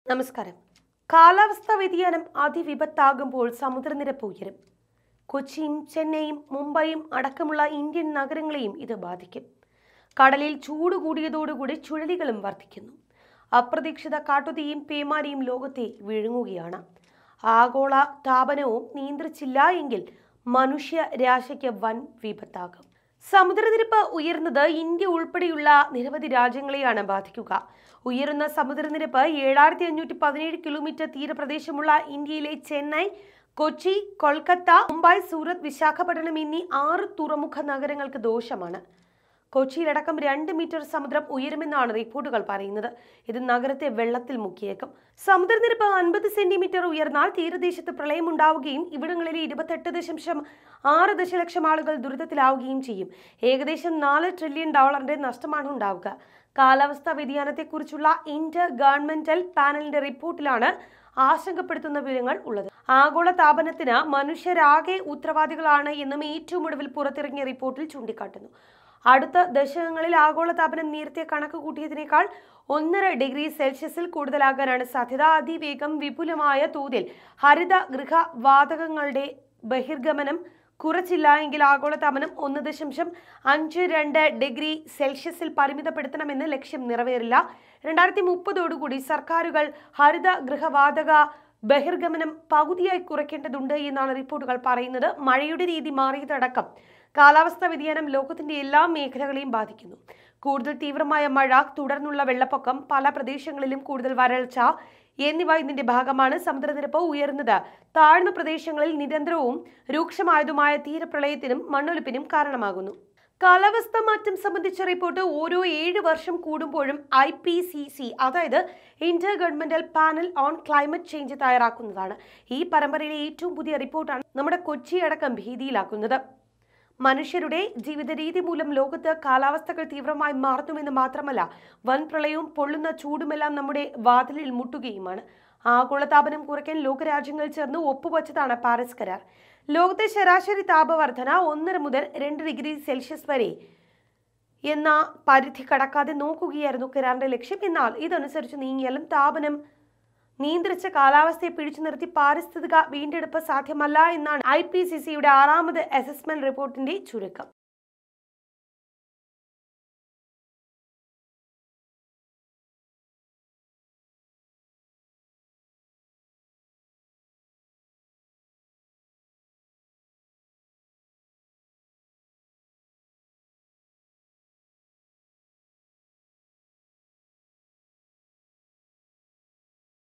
നമസ്കാരം കാലാവസ്ഥാ വ്യതിയാനം അതിവിപത്താകുമ്പോൾ സമുദ്രനിരപ്പ് ഉയരും കൊച്ചിയും ചെന്നൈയും മുംബൈയും അടക്കമുള്ള ഇന്ത്യൻ നഗരങ്ങളെയും ഇത് ബാധിക്കും കടലിൽ ചൂട് കൂടിയതോടുകൂടി ചുഴലികളും വർദ്ധിക്കുന്നു അപ്രതീക്ഷിത കാട്ടുതീയും പേമാരിയും ലോകത്തെ വിഴുങ്ങുകയാണ് ആഗോള താപനവും നിയന്ത്രിച്ചില്ല എങ്കിൽ മനുഷ്യ രാശിക്ക് വൻ വിപത്താകും സമുദ്രനിരപ്പ് ഉയർന്നത് ഇന്ത്യ ഉൾപ്പെടെയുള്ള നിരവധി രാജ്യങ്ങളെയാണ് ബാധിക്കുക ഉയരുന്ന സമുദ്രനിരപ്പ് ഏഴായിരത്തി അഞ്ഞൂറ്റി പതിനേഴ് കിലോമീറ്റർ തീരപ്രദേശമുള്ള ഇന്ത്യയിലെ ചെന്നൈ കൊച്ചി കൊൽക്കത്ത മുംബൈ സൂറത്ത് വിശാഖപട്ടണം എന്നീ ആറ് തുറമുഖ നഗരങ്ങൾക്ക് ദോഷമാണ് കൊച്ചിയിലടക്കം രണ്ട് മീറ്റർ സമുദ്രം ഉയരുമെന്നാണ് റിപ്പോർട്ടുകൾ പറയുന്നത് ഇത് നഗരത്തെ വെള്ളത്തിൽ മുക്കിയേക്കും സമുദ്രനിരപ്പ് അൻപത് സെന്റിമീറ്റർ ഉയർന്നാൽ തീരദേശത്ത് പ്രളയമുണ്ടാവുകയും ഇവിടങ്ങളിലെ ഇരുപത്തെട്ട് ദശാംശം ആറ് ദശലക്ഷം ആളുകൾ ദുരിതത്തിലാവുകയും ചെയ്യും ഏകദേശം നാല് ട്രില്യൺ ഡോളറിന്റെ നഷ്ടമാണ് ഉണ്ടാവുക കാലാവസ്ഥാ വ്യതിയാനത്തെക്കുറിച്ചുള്ള ഇന്റർ ഗവൺമെന്റൽ പാനലിന്റെ റിപ്പോർട്ടിലാണ് ആശങ്കപ്പെടുത്തുന്ന വിവരങ്ങൾ ഉള്ളത് ആഗോള താപനത്തിന് മനുഷ്യരാകെ ഉത്തരവാദികളാണ് എന്നും ഏറ്റവും ഒടുവിൽ പുറത്തിറങ്ങിയ റിപ്പോർട്ടിൽ ചൂണ്ടിക്കാട്ടുന്നു അടുത്ത ദശകങ്ങളിൽ ആഗോളതാപനം നേരത്തെ കണക്ക് കൂട്ടിയതിനേക്കാൾ ഒന്നര ഡിഗ്രി സെൽഷ്യസിൽ കൂടുതലാകാനാണ് സാധ്യത അതിവേഗം വിപുലമായ തോതിൽ ഹരിത ഗൃഹവാതകങ്ങളുടെ ബഹിർഗമനം കുറച്ചില്ല എങ്കിൽ ആഗോളതാപനം ഒന്ന് ദശാംശം അഞ്ച് രണ്ട് ഡിഗ്രി സെൽഷ്യസിൽ പരിമിതപ്പെടുത്തണമെന്ന് ലക്ഷ്യം നിറവേറില്ല രണ്ടായിരത്തി മുപ്പതോടുകൂടി സർക്കാരുകൾ ഹരിത ഗൃഹവാതക ബഹിർഗമനം പകുതിയായി കുറയ്ക്കേണ്ടതുണ്ട് എന്നാണ് റിപ്പോർട്ടുകൾ പറയുന്നത് മഴയുടെ രീതി മാറിയതടക്കം കാലാവസ്ഥാ വ്യതിയാനം ലോകത്തിന്റെ എല്ലാ മേഖലകളെയും ബാധിക്കുന്നു കൂടുതൽ തീവ്രമായ മഴ തുടർന്നുള്ള വെള്ളപ്പൊക്കം പല പ്രദേശങ്ങളിലും കൂടുതൽ വരൾച്ച എന്നിവ ഇതിന്റെ ഭാഗമാണ് സമുദ്രനിരപ്പ് ഉയർന്നത് താഴ്ന്ന പ്രദേശങ്ങളിൽ നിരന്തരവും രൂക്ഷമായതുമായ തീരപ്രളയത്തിനും മണ്ണൊലിപ്പിനും കാരണമാകുന്നു കാലാവസ്ഥ മാറ്റം സംബന്ധിച്ച റിപ്പോർട്ട് ഓരോ ഏഴ് വർഷം കൂടുമ്പോഴും ഐ പി സി സി അതായത് intergovernmental panel on climate change തയ്യാറാക്കുന്നതാണ് ഈ പരമ്പരയിലെ ഏറ്റവും പുതിയ റിപ്പോർട്ടാണ് നമ്മുടെ കൊച്ചി അടക്കം ഭീതിയിലാക്കുന്നത് മനുഷ്യരുടെ ജീവിത രീതി മൂലം ലോകത്ത് കാലാവസ്ഥകൾ തീവ്രമായി മാറുന്നുമെന്ന് മാത്രമല്ല വൻ പ്രളയവും പൊള്ളുന്ന ചൂടുമെല്ലാം നമ്മുടെ വാതിലിൽ മുട്ടുകയുമാണ് ആഗോളതാപനം കുറയ്ക്കാൻ ലോകരാജ്യങ്ങൾ ചേർന്ന് ഒപ്പുവച്ചതാണ് പാരീസ് കരാർ ലോകത്തെ ശരാശരി താപവർധന ഒന്നര മുതൽ രണ്ട് ഡിഗ്രി സെൽഷ്യസ് വരെ എന്ന പരിധി കടക്കാതെ നോക്കുകയായിരുന്നു കരാറിന്റെ ലക്ഷ്യം എന്നാൽ ഇതനുസരിച്ച് നീങ്ങിയാലും താപനം നിയന്ത്രിച്ച കാലാവസ്ഥയെ പിടിച്ചു നിർത്തി പാരിസ്ഥിതിക വീണ്ടെടുപ്പ് സാധ്യമല്ല എന്നാണ് ഐ പി സി സിയുടെ ആറാമത് അസസ്മെന്റ് റിപ്പോർട്ടിന്റെ ചുരുക്കം